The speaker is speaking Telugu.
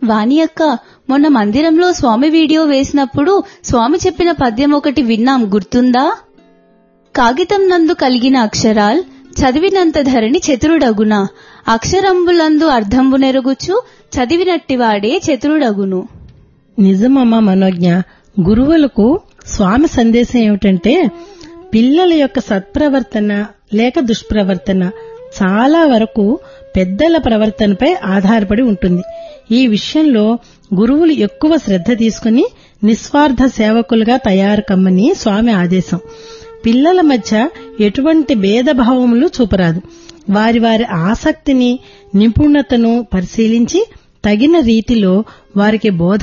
వాణి అక్క మొన్న మందిరంలో స్వామి వీడియో వేసినప్పుడు స్వామి చెప్పిన పద్యం ఒకటి విన్నాం గుర్తుందా కాగితం నందు కలిగిన అక్షరాల్ చదివినంత ధరణి చతురుడగున అక్షరంబులందు అర్థంబు నెరుగుచు చదివినట్టివాడే చతురుడగును నిజమమ్మా మనోజ్ఞ గురువులకు స్వామి సందేశం ఏమిటంటే పిల్లల యొక్క సత్ప్రవర్తన లేక దుష్ప్రవర్తన చాలా వరకు పెద్దల ప్రవర్తనపై ఆధారపడి ఉంటుంది ఈ విషయంలో గురువులు ఎక్కువ శ్రద్ధ తీసుకుని నిస్వార్థ సేవకులుగా తయారు కమ్మని స్వామి ఆదేశం పిల్లల మధ్య ఎటువంటి భేదభావములు చూపరాదు వారి వారి ఆసక్తిని నిపుణతను పరిశీలించి తగిన రీతిలో వారికి బోధ